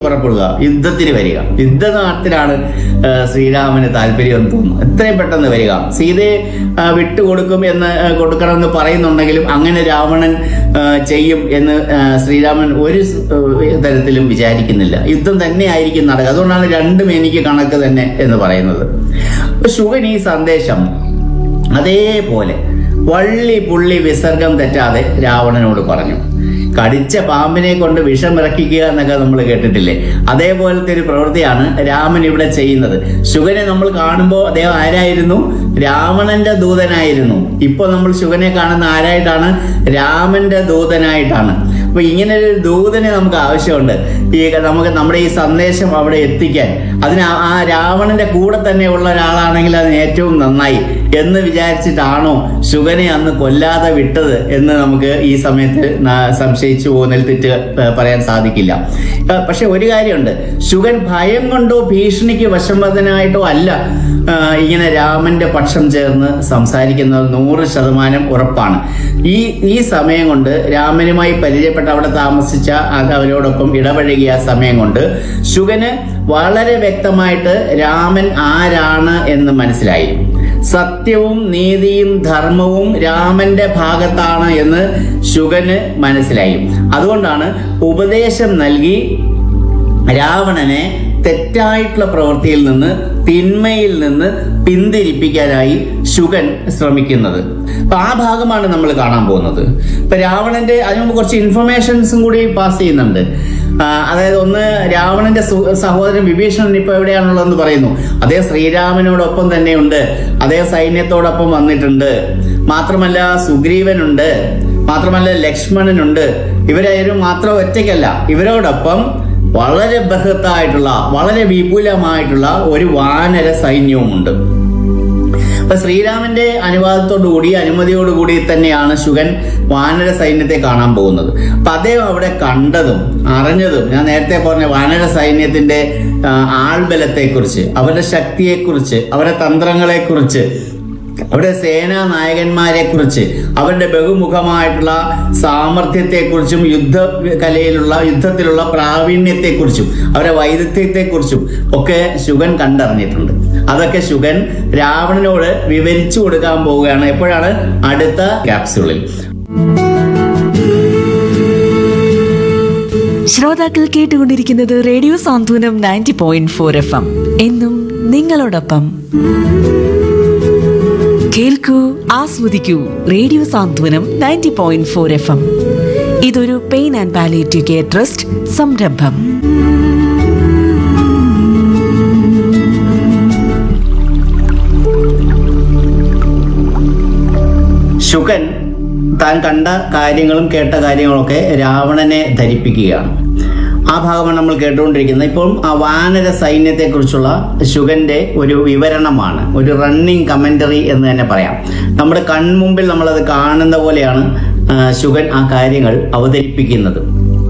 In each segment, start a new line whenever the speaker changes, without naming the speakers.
പുറപ്പെടുക യുദ്ധത്തിന് വരിക യുദ്ധനാട്ടിലാണ് ആ, ശ്രീരാമന് താല്പര്യം എന്ന് തോന്നുന്നു എത്രയും പെട്ടെന്ന് വരിക സീതയെ ആ, വിട്ടുകൊടുക്കും എന്ന് ആ, കൊടുക്കണമെന്ന് പറയുന്നുണ്ടെങ്കിലും അങ്ങനെ രാവണൻ ആ, ചെയ്യും എന്ന് ആ, ശ്രീരാമൻ ഒരു സ്- ഏഹ് തരത്തിലും വിചാരിക്കുന്നില്ല യുദ്ധം തന്നെയായിരിക്കും നടക്കുക അതുകൊണ്ടാണ് രണ്ടും എനിക്ക് കണക്ക് തന്നെ എന്ന് പറയുന്നത് അപ്പൊ ശുഗൻ ഈ സന്ദേശം അതേപോലെ വള്ളി പുള്ളി വിസർഗം തെറ്റാതെ രാവണനോട് പറഞ്ഞു കടിച്ച പാമ്പിനെ കൊണ്ട് വിഷമിറക്കിക്കുക എന്നൊക്കെ നമ്മൾ കേട്ടിട്ടില്ലേ അതേപോലത്തെ ഒരു പ്രവൃത്തിയാണ് രാമൻ ഇവിടെ ചെയ്യുന്നത് ശുഗനെ നമ്മൾ കാണുമ്പോൾ അദ്ദേഹം ആരായിരുന്നു രാവണന്റെ ദൂതനായിരുന്നു ഇപ്പോൾ നമ്മൾ ശുഗനെ കാണുന്ന ആരായിട്ടാണ് രാമന്റെ ദൂതനായിട്ടാണ് അപ്പൊ ഇങ്ങനെ ഒരു ദൂതനെ നമുക്ക് ആവശ്യമുണ്ട് ഈ നമുക്ക് നമ്മുടെ ഈ സന്ദേശം അവിടെ എത്തിക്കാൻ അതിന് ആ- ആ രാവണന്റെ കൂടെ തന്നെ ഉള്ള ഒരാളാണെങ്കിൽ അതിന് ഏറ്റവും നന്നായി എന്ന് വിചാരിച്ചിട്ടാണോ ശുഗനെ അന്ന് കൊല്ലാതെ വിട്ടത് എന്ന് നമുക്ക് ഈ സമയത്ത് ന- സംശയിച്ചു പോകുന്നതിൽ തെറ്റ് ഏഹ്, പറയാൻ സാധിക്കില്ല ഏഹ്, പക്ഷെ ഒരു കാര്യമുണ്ട് ശുഗൻ ഭയം കൊണ്ടോ ഭീഷണിക്ക് വശംവദനായിട്ടോ അല്ല ഏഹ്, ഇങ്ങനെ രാമന്റെ പക്ഷം ചേർന്ന് സംസാരിക്കുന്നത് നൂറ് ശതമാനം ഉറപ്പാണ് ഈ ഈ സമയം കൊണ്ട് രാമനുമായി പരിചയപ്പെട്ട അവിടെ താമസിച്ച അത് അവരോടൊപ്പം ഇടപഴകിയ ആ സമയം കൊണ്ട് ശുഗന് വളരെ വ്യക്തമായിട്ട് രാമൻ ആരാണ് എന്ന് മനസ്സിലായി സത്യവും നീതിയും ധർമ്മവും രാമന്റെ ഭാഗത്താണ് എന്ന് ശുഗന് മനസ്സിലായി അതുകൊണ്ടാണ് ഉപദേശം നൽകി രാവണനെ തെറ്റായിട്ടുള്ള പ്രവൃത്തിയിൽ നിന്ന് തിന്മയിൽ നിന്ന് പിന്തിരിപ്പിക്കാനായി ശുഗൻ ശ്രമിക്കുന്നത് അപ്പൊ ആ ഭാഗമാണ് നമ്മൾ കാണാൻ പോകുന്നത് ഇപ്പൊ രാവണന്റെ അതിന് മുമ്പ് കുറച്ച് ഇൻഫർമേഷൻസും കൂടി പാസ് ചെയ്യുന്നുണ്ട് ആ, അതായത് ഒന്ന് രാവണന്റെ സു- സഹോദരൻ വിഭീഷണൻ ഇപ്പൊ എവിടെയാണുള്ളതെന്ന് പറയുന്നു അദ്ദേഹം ശ്രീരാമനോടൊപ്പം തന്നെയുണ്ട് അദ്ദേഹം സൈന്യത്തോടൊപ്പം വന്നിട്ടുണ്ട് മാത്രമല്ല സുഗ്രീവനുണ്ട് മാത്രമല്ല ലക്ഷ്മണനുണ്ട് ഇവരാരും മാത്രം ഒറ്റയ്ക്കല്ല ഇവരോടൊപ്പം വളരെ ബൃഹത്തായിട്ടുള്ള വളരെ വിപുലമായിട്ടുള്ള ഒരു വാനര സൈന്യവുമുണ്ട് അപ്പൊ ശ്രീരാമന്റെ അനുവാദത്തോടുകൂടി അനുമതിയോടുകൂടി തന്നെയാണ് ശുഗൻ വാനര സൈന്യത്തെ കാണാൻ പോകുന്നത് അപ്പൊ അദ്ദേഹം അവിടെ കണ്ടതും അറിഞ്ഞതും ഞാൻ നേരത്തെ പറഞ്ഞ വാനര സൈന്യത്തിന്റെ ആ, ആൾബലത്തെക്കുറിച്ച് അവരുടെ ശക്തിയെക്കുറിച്ച് അവരുടെ തന്ത്രങ്ങളെക്കുറിച്ച് അവരുടെ സേനാ നായകന്മാരെ കുറിച്ച് അവരുടെ ബഹുമുഖമായിട്ടുള്ള സാമർഥ്യത്തെക്കുറിച്ചും യുദ്ധ കലയിലുള്ള യുദ്ധത്തിലുള്ള പ്രാവീണ്യത്തെക്കുറിച്ചും അവരുടെ വൈദഗ്ധ്യത്തെക്കുറിച്ചും ഒക്കെ ശുഗൻ കണ്ടറിഞ്ഞിട്ടുണ്ട് അതൊക്കെ ശുഗൻ രാവണനോട് വിവരിച്ചു കൊടുക്കാൻ പോവുകയാണ് എപ്പോഴാണ് അടുത്ത ക്യാപ്സ്യൂളിൽ
ശ്രോതാക്കൾ കേട്ടുകൊണ്ടിരിക്കുന്നത് radio Santhwanam ninety point four F M എന്നും നിങ്ങളോടൊപ്പം കേൾക്കൂ ആസ്വദിക്കൂ radio Santhwanam ninety point four F M ഇതൊരു pain and palliative care trust സംരംഭം
ശുഗൻ താൻ കണ്ട കാര്യങ്ങളും കേട്ട കാര്യങ്ങളൊക്കെ രാവണനെ ധരിപ്പിക്കുകയാണ് ആ ഭാഗമാണ് നമ്മൾ കേട്ടുകൊണ്ടിരിക്കുന്നത് ഇപ്പം ആ വാനര സൈന്യത്തെക്കുറിച്ചുള്ള ശുഗന്റെ ഒരു വിവരണമാണ് ഒരു റണ്ണിങ് കമന്ററി എന്ന് തന്നെ പറയാം നമ്മുടെ കൺമുമ്പിൽ നമ്മളത് കാണുന്ന പോലെയാണ് ആ, ശുഗൻ ആ കാര്യങ്ങൾ അവതരിപ്പിക്കുന്നത്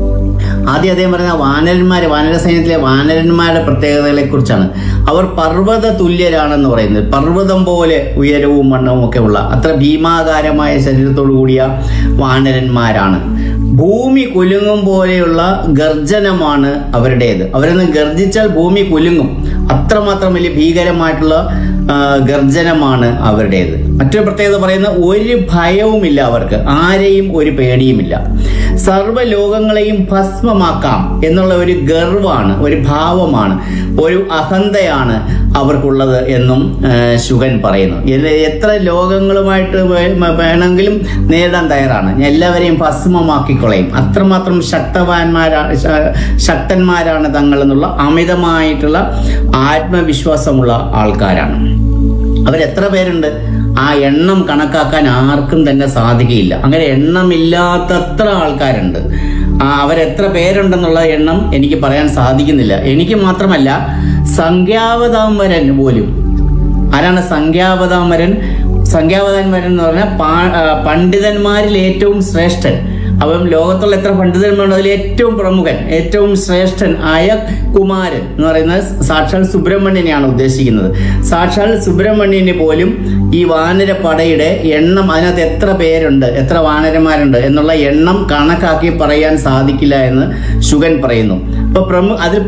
ആദ്യം അദ്ദേഹം പറഞ്ഞ വാനരന്മാരെ വാനര സൈന്യത്തിലെ വാനരന്മാരുടെ പ്രത്യേകതകളെ കുറിച്ചാണ് അവർ പർവ്വത തുല്യരാണെന്ന് പറയുന്നത് പർവ്വതം പോലെ ഉയരവും വണ്ണവും ഒക്കെ ഉള്ള അത്ര ഭീമാകാരമായ ശരീരത്തോടു കൂടിയ വാനരന്മാരാണ് ഭൂമി കുലുങ്ങും പോലെയുള്ള ഗർജനമാണ് അവരുടേത് അവരൊന്ന് ഗർജിച്ചാൽ ഭൂമി കുലുങ്ങും അത്രമാത്രം വലിയ ഭീകരമായിട്ടുള്ള ആ, ഗർജനമാണ് അവരുടേത് മറ്റൊരു പ്രത്യേകത പറയുന്ന ഒരു ഭയവുമില്ല അവർക്ക് ആരെയും ഒരു പേടിയുമില്ല സർവ്വലോകങ്ങളെയും ഭസ്മമാക്കാം എന്നുള്ള ഒരു ഗർവാണ് ഒരു ഭാവമാണ് ഒരു അഹന്തയാണ് അവർക്കുള്ളത് എന്നും ആ, ശുഗൻ പറയുന്നു എല്ല- എത്ര ലോകങ്ങളുമായിട്ട് വേ- മ- വേണമെങ്കിലും നേരിടാൻ തയ്യാറാണ് എല്ലാവരെയും ഭസ്മമാക്കിക്കൊള്ളയും അത്രമാത്രം ശക്തവാന്മാരാണ് ശ- ശക്തന്മാരാണ് തങ്ങൾ എന്നുള്ള അമിതമായിട്ടുള്ള ആത്മവിശ്വാസമുള്ള ആൾക്കാരാണ് അവരെത്ര പേരുണ്ട് ആ എണ്ണം കണക്കാക്കാൻ ആർക്കും തന്നെ സാധിക്കുകയില്ല അങ്ങനെ എണ്ണമില്ലാത്തത്ര ആൾക്കാരുണ്ട് ആ അവരെത്ര പേരുണ്ടെന്നുള്ള എണ്ണം എനിക്ക് പറയാൻ സാധിക്കുന്നില്ല എനിക്ക് മാത്രമല്ല സംഖ്യാവതാമരൻ പോലും ആരാണ് സംഖ്യാവതാമരൻ സംഖ്യാവതാമരൻ എന്ന് പറഞ്ഞാൽ പാ- ആ, പണ്ഡിതന്മാരിൽ ഏറ്റവും ശ്രേഷ്ഠൻ അപ്പം ലോകത്തുള്ള എത്ര പണ്ഡിതന്മാരുണ്ട് അതിൽ ഏറ്റവും പ്രമുഖൻ ഏറ്റവും ശ്രേഷ്ഠൻ ആയ കുമാരൻ എന്ന് പറയുന്നത് സാക്ഷാൽ സുബ്രഹ്മണ്യനെയാണ് ഉദ്ദേശിക്കുന്നത് സാക്ഷാൽ സുബ്രഹ്മണ്യന് പോലും ഈ വാനരപ്പടയുടെ എണ്ണം അതിനകത്ത് എത്ര പേരുണ്ട് എത്ര വാനരന്മാരുണ്ട് എന്നുള്ള എണ്ണം കണക്കാക്കി പറയാൻ സാധിക്കില്ല എന്ന് ശുഗൻ പറയുന്നു അപ്പൊ പ്രമു അതിൽ